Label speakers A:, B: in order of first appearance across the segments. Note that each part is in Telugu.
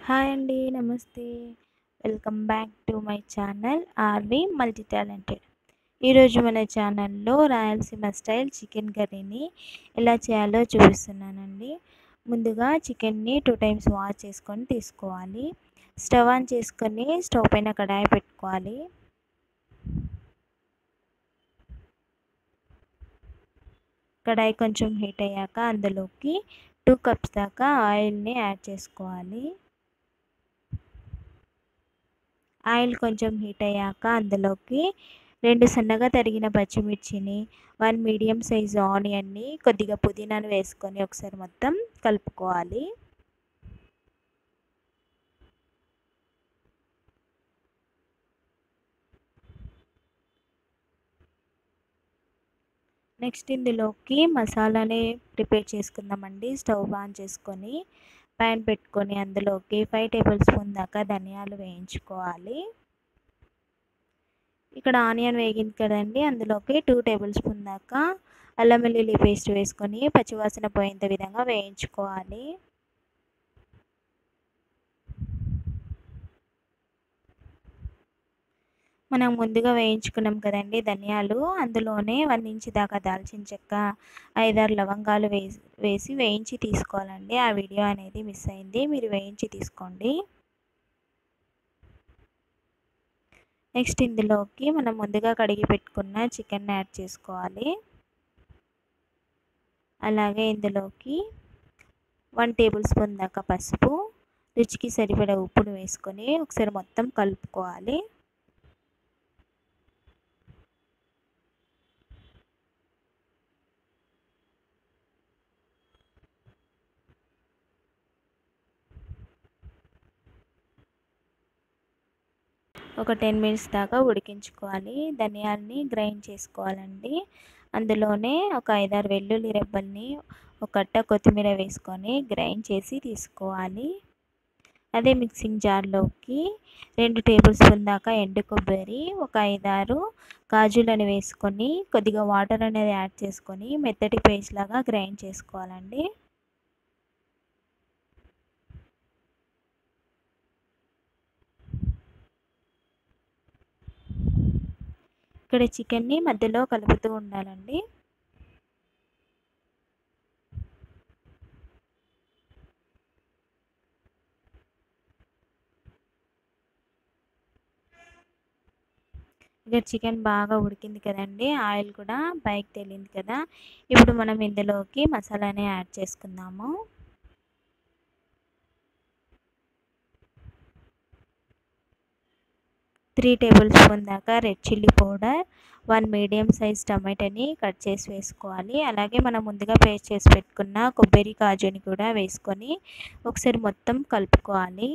A: హాయ్ అండి నమస్తే welcome back to my channel RV multi talented ఈరోజు మన ఛానల్లో రాయలసీమ స్టైల్ చికెన్ కర్రీని ఎలా చేయాలో చూపిస్తున్నానండి ముందుగా చికెన్ని టూ టైమ్స్ వాష్ చేసుకొని తీసుకోవాలి స్టవ్ ఆన్ చేసుకొని స్టవ్ పైన కడాయి పెట్టుకోవాలి కడాయి కొంచెం హీట్ అయ్యాక అందులోకి టూ కప్స్ దాకా ఆయిల్ని యాడ్ చేసుకోవాలి ఆయిల్ కొంచెం హీట్ అయ్యాక అందులోకి రెండు సన్నగా తరిగిన పచ్చిమిర్చిని వన్ మీడియం సైజు ఆనియన్ని కొద్దిగా పుదీనాను వేసుకొని ఒకసారి మొత్తం కలుపుకోవాలి నెక్స్ట్ ఇందులోకి మసాలాని ప్రిపేర్ చేసుకుందామండి స్టవ్ ఆన్ చేసుకొని ప్యాన్ పెట్టుకొని అందులోకి ఫైవ్ టేబుల్ స్పూన్ దాకా ధనియాలు వేయించుకోవాలి ఇక్కడ ఆనియన్ వేగింది కదండి అందులోకి టూ టేబుల్ స్పూన్ దాకా అల్లం వెల్లుల్లి పేస్ట్ వేసుకొని పచ్చివాసన పోయేంత విధంగా వేయించుకోవాలి మనం ముందుగా వేయించుకున్నాం కదండి ధనియాలు అందులోనే వన్ ఇంచ్ దాకా దాల్చిన చెక్క ఐదారు లవంగాలు వేసి వేసి వేయించి తీసుకోవాలండి ఆ వీడియో అనేది మిస్ అయింది మీరు వేయించి తీసుకోండి నెక్స్ట్ ఇందులోకి మనం ముందుగా కడిగి పెట్టుకున్న చికెన్ యాడ్ చేసుకోవాలి అలాగే ఇందులోకి వన్ టేబుల్ స్పూన్ దాకా పసుపు రుచికి సరిపడా ఉప్పును వేసుకొని ఒకసారి మొత్తం కలుపుకోవాలి ఒక టెన్ మినిట్స్ దాకా ఉడికించుకోవాలి ధనియాల్ని గ్రైండ్ చేసుకోవాలండి అందులోనే ఒక ఐదారు వెల్లుల్లి రెబ్బల్ని ఒక కట్ట కొత్తిమీర వేసుకొని గ్రైండ్ చేసి తీసుకోవాలి అదే మిక్సింగ్ జార్లోకి రెండు టేబుల్ స్పూన్ దాకా ఎండు కొబ్బరి ఒక ఐదారు కాజులను వేసుకొని కొద్దిగా వాటర్ అనేది యాడ్ చేసుకొని మెత్తటి పేస్ట్ లాగా గ్రైండ్ చేసుకోవాలండి ఇక్కడ చికెన్ని మధ్యలో కలుపుతూ ఉండాలండి ఇక్కడ చికెన్ బాగా ఉడికింది కదండి ఆయిల్ కూడా పైకి తేలింది కదా ఇప్పుడు మనం ఇందులోకి మసాలాని యాడ్ చేసుకుందాము త్రీ టేబుల్ స్పూన్ దాకా red chilli powder one medium size టమాటాని కట్ చేసి వేసుకోవాలి అలాగే మనం ముందుగా పేస్ట్ చేసి పెట్టుకున్న కొబ్బరి కాజుని కూడా వేసుకొని ఒకసారి మొత్తం కలుపుకోవాలి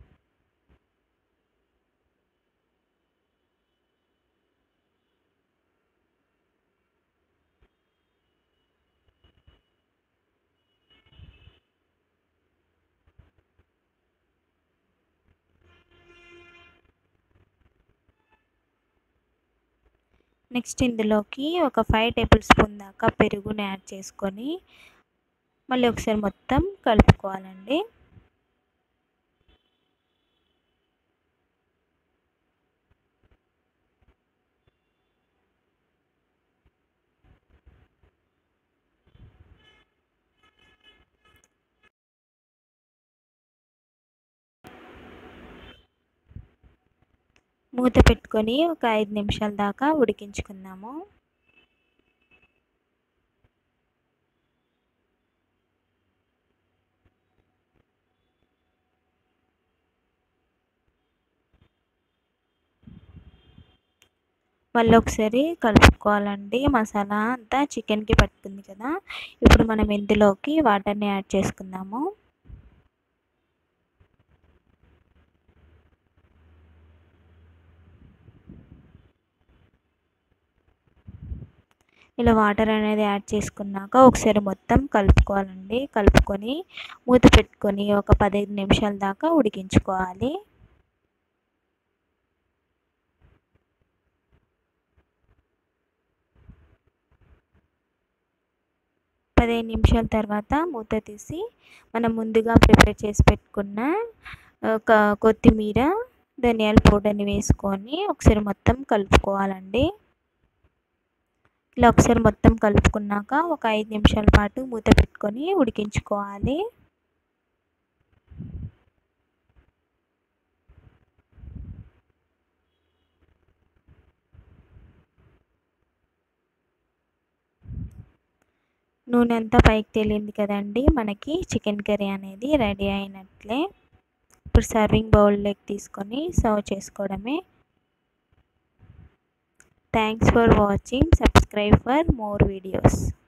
A: నెక్స్ట్ ఇందులోకి ఒక ఫైవ్ టేబుల్ స్పూన్ దాకా పెరుగుని యాడ్ చేసుకొని మళ్ళీ ఒకసారి మొత్తం కలుపుకోవాలండి మూత పెట్టుకొని ఒక ఐదు నిమిషాల దాకా ఉడికించుకుందాము మళ్ళీ ఒకసారి కలుపుకోవాలండి మసాలా అంతా చికెన్కి పట్టుకుంది కదా ఇప్పుడు మనం ఇందులోకి వాటర్ని యాడ్ చేసుకుందాము ఇలా వాటర్ అనేది యాడ్ చేసుకున్నాక ఒకసారి మొత్తం కలుపుకోవాలండి కలుపుకొని మూత పెట్టుకొని ఒక పదిహేను నిమిషాల దాకా ఉడికించుకోవాలి పదిహేను నిమిషాల తర్వాత మూత తీసి మనం ముందుగా ప్రిపేర్ చేసి పెట్టుకున్న ఒక కొత్తిమీర ధనియాల పౌడర్ని వేసుకొని ఒకసారి మొత్తం కలుపుకోవాలండి ఇలా ఒకసారి మొత్తం కలుపుకున్నాక ఒక ఐదు నిమిషాల పాటు మూత పెట్టుకొని ఉడికించుకోవాలి నూనె అంతా పైకి తేలింది కదండి మనకి చికెన్ కర్రీ అనేది రెడీ అయినట్లే ఇప్పుడు సర్వింగ్ బౌల్లోకి తీసుకొని సర్వ్ చేసుకోవడమే thanks for watching subscribe for more videos